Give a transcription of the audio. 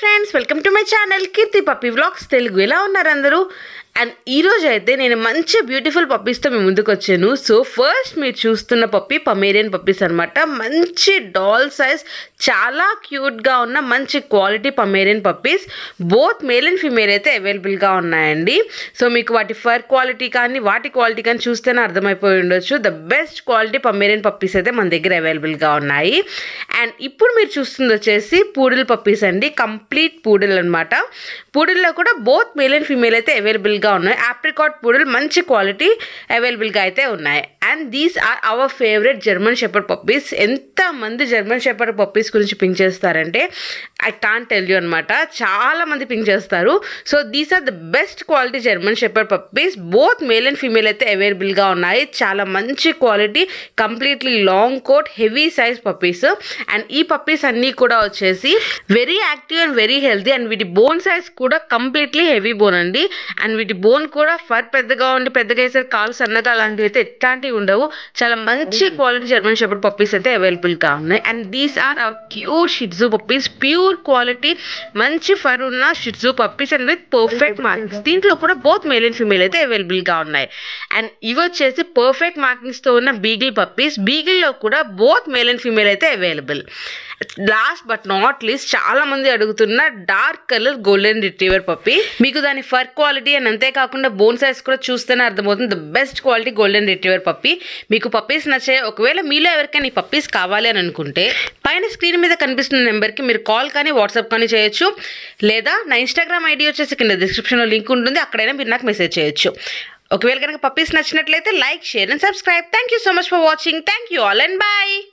friends welcome to my channel Keerthi puppy vlogs Telugu ఎలా ఉన్నారు అందరూ అండ్ ఈరోజు అయితే నేను మంచి బ్యూటిఫుల్ పప్పీస్తో మీ ముందుకు వచ్చాను సో ఫస్ట్ మీరు చూస్తున్న పప్పి పమేరియన్ పప్పీస్ అనమాట మంచి డాల్ సైజ్ చాలా క్యూట్గా ఉన్న మంచి quality Pomeranian puppies both male and female అయితే అవైలబుల్గా ఉన్నాయండి సో మీకు వాటి ఫర్ క్వాలిటీ కానీ వాటి క్వాలిటీ కానీ చూస్తేనే అర్థమైపోయి ఉండొచ్చు the best quality Pomeranian puppies అయితే మన దగ్గర అవైలబుల్గా ఉన్నాయి అండ్ ఇప్పుడు మీరు చూస్తుంది వచ్చేసి పూడిల్ పప్పీస్ అండి కంప్లీట్ పూడిల్ అనమాట పూడిల్లో కూడా బోత్ మేల్ అండ్ ఫీమేల్ అయితే అవైలబుల్గా ఉన్నాయి ఆప్రికాట్ పూడిల్ మంచి క్వాలిటీ అవైలబుల్గా అయితే ఉన్నాయి and these are our favourite German shepherd puppies ఎంతమంది జర్మన్ షెపర్డ్ పప్పీస్ గురించి పింక్ చేస్తారంటే ఐ కాంట్ టెల్ యూ అనమాట చాలా మంది పింక్ చేస్తారు so these are the best quality German shepherd puppies both male and female అయితే అవైలబుల్గా ఉన్నాయి చాలా మంచి quality completely long coat heavy size puppies and ఈ పప్పీస్ అన్నీ కూడా వచ్చేసి very active and very healthy and వీటి బోన్ సైజ్ కూడా కంప్లీట్లీ హెవీ బోన్ అండి అండ్ వీటి బోన్ కూడా ఫర్ పెద్దగా ఉండి పెద్దగా వేసే కాలు సన్నగా అలాంటివి అయితే ఎట్లాంటివి ఉండవు చాలా మంచి క్వాలిటీ జర్మన్ షెపర్డ్ పప్పీస్ అయితే అవైలబుల్గా ఉన్నాయి and these are pure Shih Tzu puppies pure quality మంచి ఫర్ ఉన్న Shih Tzu puppies and with perfect markings దీంట్లో కూడా బోత్ మేల్ అండ్ ఫీమేల్ అయితే అవైలబుల్గా ఉన్నాయి అండ్ ఇవి వచ్చేసి పర్ఫెక్ట్ మార్కింగ్స్తో ఉన్న బీగిల్ పప్పీస్ బీగిల్లో కూడా బోత్ మేల్ అండ్ ఫీమేల్ అయితే available last but not least చాలా మంది అడుగుతున్న dark colour golden retriever puppy మీకు దాని ఫర్ క్వాలిటీ అండ్ అంతేకాకుండా బోన్ సైజ్ కూడా చూస్తేనే అర్థమవుతుంది the best quality golden retriever puppy మీకు పప్పీస్ నచ్చే ఒకవేళ మీలో ఎవరికైనా ఈ పప్పీస్ కావాలి అని అనుకుంటే పైన స్క్రీన్ మీద కనిపిస్తున్న నెంబర్కి మీరు కాల్ కానీ వాట్సాప్ కానీ చేయొచ్చు లేదా నా ఇన్స్టాగ్రామ్ ఐడి వచ్చేసి కింద డిస్క్రిప్షన్లో లింక్ ఉంటుంది అక్కడైనా మీరు నాకు మెసేజ్ చేయొచ్చు ఒకవేళ కనుక పప్పీస్ నచ్చినట్లయితే like share and subscribe thank you so much for watching thank you all and bye